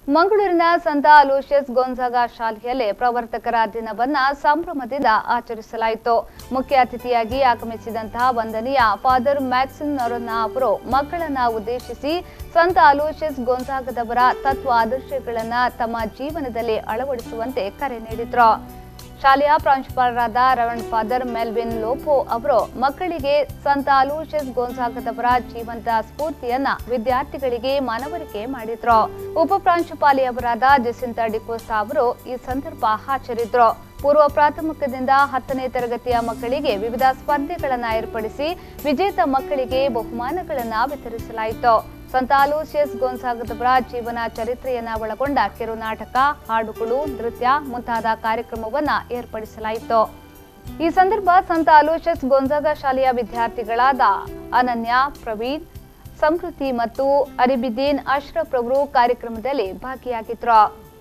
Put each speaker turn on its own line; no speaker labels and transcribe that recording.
ಮಂಗಳೂರಿನ ಸಂತ ಅಲೋಷಿಯಸ್ ಗೊಂಜಾಗ ಶಾಲೆಯಲ್ಲಿ ಪ್ರವರ್ತಕರ ದಿನವನ್ನ ಸಂಭ್ರಮದಿಂದ ಆಚರಿಸಲಾಯಿತು ಮುಖ್ಯ ಅತಿಥಿಯಾಗಿ ಆಗಮಿಸಿದಂತಹ ವಂದನೀಯ ಫಾದರ್ ಮ್ಯಾಕ್ಸಿನ್ ನೊರನ್ನ ಅವರು ಮಕ್ಕಳನ್ನ ಉದ್ದೇಶಿಸಿ ಸಂತ ಅಲೋಷಿಯಸ್ ಗೊಂಜಾಗದವರ ತತ್ವ ಆದರ್ಶಗಳನ್ನ ತಮ್ಮ ಜೀವನದಲ್ಲಿ ಅಳವಡಿಸುವಂತೆ ಕರೆ ನೀಡಿದ್ರು ಶಾಲೆಯ ಪ್ರಾಂಶುಪಾಲರಾದ ರೆವರೆಂಡ್ ಫಾದರ್ ಮೆಲ್ವಿನ್ ಲೋಪೋ ಅವರು ಮಕ್ಕಳಿಗೆ ಸಂತ ಅಲೂಷಿಯಸ್ ಗೋನ್ಸಾಗದವರ ಜೀವಂತ ಸ್ಫೂರ್ತಿಯನ್ನ ವಿದ್ಯಾರ್ಥಿಗಳಿಗೆ ಮನವರಿಕೆ ಮಾಡಿದ್ರು ಉಪ ಪ್ರಾಂಶುಪಾಲಿಯವರಾದ ಜಸಿಂತ ಡಿಕೋಸಾ ಅವರು ಈ ಸಂದರ್ಭ ಹಾಜರಿದ್ರು ಪೂರ್ವ ಪ್ರಾಥಮಿಕದಿಂದ ಹತ್ತನೇ ತರಗತಿಯ ಮಕ್ಕಳಿಗೆ ವಿವಿಧ ಸ್ಪರ್ಧೆಗಳನ್ನು ಏರ್ಪಡಿಸಿ ವಿಜೇತ ಮಕ್ಕಳಿಗೆ ಬಹುಮಾನಗಳನ್ನು ವಿತರಿಸಲಾಯಿತು ಸಂತ ಅಲೋಸಿಯಸ್ ಗೋನ್ಸಾಗದವರ ಜೀವನ ಚರಿತ್ರೆಯನ್ನ ಒಳಗೊಂಡ ಕಿರು ನಾಟಕ ಹಾಡುಗಳು ನೃತ್ಯ ಮುಂತಾದ ಕಾರ್ಯಕ್ರಮವನ್ನ ಏರ್ಪಡಿಸಲಾಯಿತು ಈ ಸಂದರ್ಭ ಸಂತ ಅಲೋಷಿಯಸ್ ಗೊಂಜಾಗ ಶಾಲೆಯ ವಿದ್ಯಾರ್ಥಿಗಳಾದ ಅನನ್ಯ ಪ್ರವೀಣ್ ಸಮೃದ್ಧಿ ಮತ್ತು ಅರಿಬಿದ್ದೀನ್ ಅಶ್ರಫ್ ರವರು ಕಾರ್ಯಕ್ರಮದಲ್ಲಿ ಭಾಗಿಯಾಗಿದ್ರು